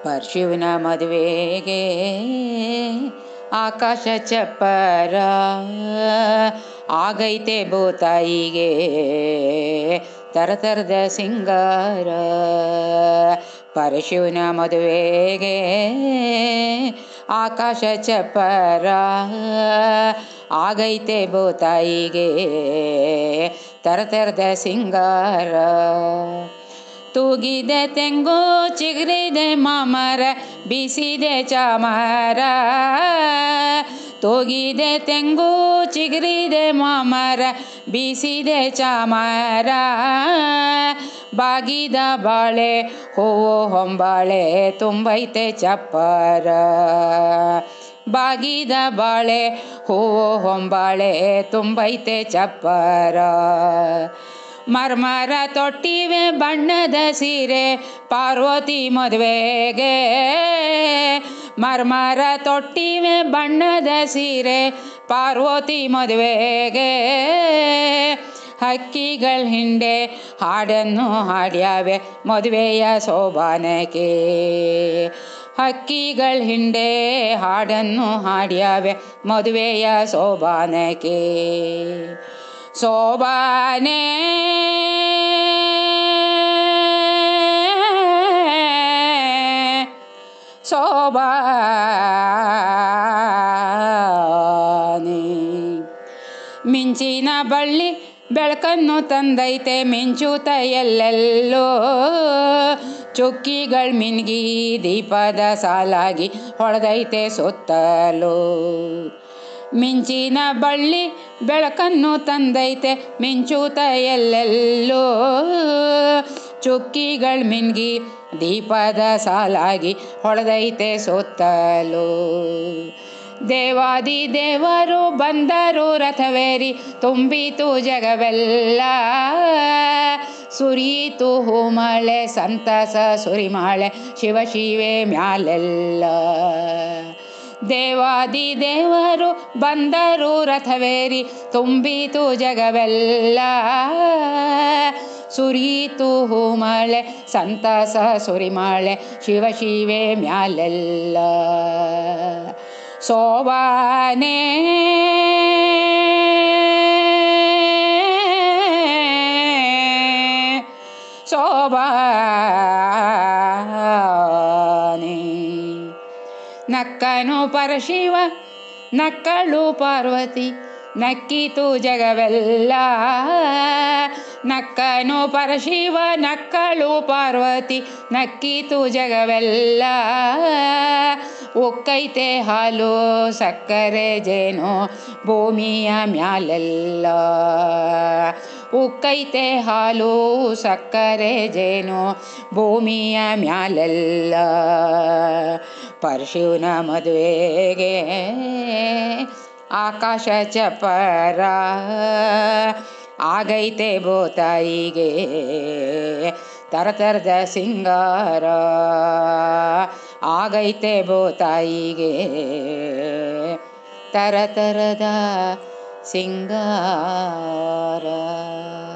ಪರ್ಶಿವನ ಮದುವೆಗೆ ಆಕಾಶ ಚಪ್ಪರ ಆಗೈತೆ ಬೋತಾಯಿಗೆ ತರತರದ ಸಿಂಗಾರ ಪರಶಿವನ ಮದುವೆಗೆ ಆಕಾಶ ಚಪ್ಪರ ಆಗೈತೆ ಬೋತಾಯಿಗೆ ತರತರದ ಸಿಂಗಾರ ತೂಗಿದೆ ತೆಂಗು ಚಿಗುರಿದೆ ಮಾಮರ ಬಿಸಿದೆ ಚಾಮರ ತೂಗಿದೆ ತೆಂಗು ಚಿಗುರಿದೆ ಮಾಮರ ಬಿಸಿದೆ ಚಾಮರ ಬಾಗಿದ ಬಾಳೆ ಹೂವು ಹೊಂಬಾಳೆ ತುಂಬೈತೆ ಚಪ್ಪರ ಬಾಗಿದ ಬಾಳೆ ಹೂವು ಹೊಂಬಾಳೆ ತುಂಬೈತೆ ಚಪ್ಪರ ಮರ್ಮರ ತೊಟ್ಟಿವೆ ಬಣ್ಣದ ಸೀರೆ ಪಾರ್ವತಿ ಮದುವೆಗೆ ಮರ್ಮರ ತೊಟ್ಟಿವೆ ಬಣ್ಣದ ಸೀರೆ ಪಾರ್ವತಿ ಮದುವೆಗೆ ಹಕ್ಕಿಗಳ ಹಿಂಡೆ ಹಾಡನ್ನು ಹಾಡ್ಯಾವೆ ಮದುವೆಯ ಸೋಬಾನಕ್ಕೆ ಹಕ್ಕಿಗಳ ಹಿಂಡೆ ಹಾಡನ್ನು ಹಾಡ್ಯಾವೆ ಮದುವೆಯ ಸೋಬಾನಕ್ಕೆ ಸೋಬಾನೆ ಸೋಬಾನೆ ಮಿಂಚಿನ ಬಳ್ಳಿ ಬೆಳಕನ್ನು ತಂದೈತೆ ಮಿಂಚುತ ಎಲ್ಲೆಲ್ಲೋ ಚುಕ್ಕಿಗಳ ಮಿನ್ಗಿ ದೀಪದ ಸಾಲಾಗಿ ಹೊಳೆದೈತೆ ಸುತ್ತಲೂ ಮಿಂಚಿನ ಬಳ್ಳಿ ಬೆಳಕನ್ನು ತಂದೈತೆ ಮಿಂಚುತ ಎಲ್ಲೆಲ್ಲೋ ಚುಕ್ಕಿಗಳ ಮಿನ್ಗಿ ದೀಪದ ಸಾಲಾಗಿ ಹೊಳೆದೈತೆ ಸುತ್ತಲೂ ದೇವಾದಿ ದೇವರು ಬಂದರು ರಥವೇರಿ ತುಂಬಿತು ಜಗವೆಲ್ಲ ಸುರಿಯಿತು ಹೂಮಳೆ ಸಂತಸ ಸುರಿಮಾಳೆ ಶಿವ ಶಿವೆ ಮ್ಯಾಲೆಲ್ಲ ದೇವಾದಿ ದೇವರು ಬಂದರು ರಥವೇರಿ ತುಂಬಿತು ಜಗವೆಲ್ಲ ಸುರಿಯಿತು ಹೂಮಳೆ ಸಂತಸ ಸುರಿಮಾಳೆ ಶಿವ ಶಿವೆ ಮ್ಯಾಲೆಲ್ಲ ಸೋಬಾನೆ ಸೋಬಾನೆ ನಕ್ಕನು ಪರಶಿವ ನಕ್ಕಳು ಪಾರ್ವತಿ ನಕ್ಕಿತು ಜಗವೆಲ್ಲ ನಕ್ಕನು ಪರಶಿವ ನಕ್ಕಳು ಪಾರ್ವತಿ ನಕ್ಕಿತು ಜಗವೆಲ್ಲ ಉಕ್ಕೈತೆ ಹಾಲು ಸಕ್ಕರೆ ಜೇನು ಭೂಮಿಯ ಮ್ಯಾಲೆಲ್ಲ ಉಕ್ಕೈತೆ ಹಾಲು ಸಕ್ಕರೆ ಜೇನು ಭೂಮಿಯ ಮ್ಯಾಲೆಲ್ಲ ಪರಶಿವನ ಮದುವೆಗೆ ಆಕಾಶ ಚಪರ ಆಗೈತೆ ಬೋತಾಯಿಗೆ ತರತರದ ಸಿಂಗಾರ ಆಗೈತೆ ಬೋತಾಯಿಗೆ ತರತರದ ಸಿಂಗಾರ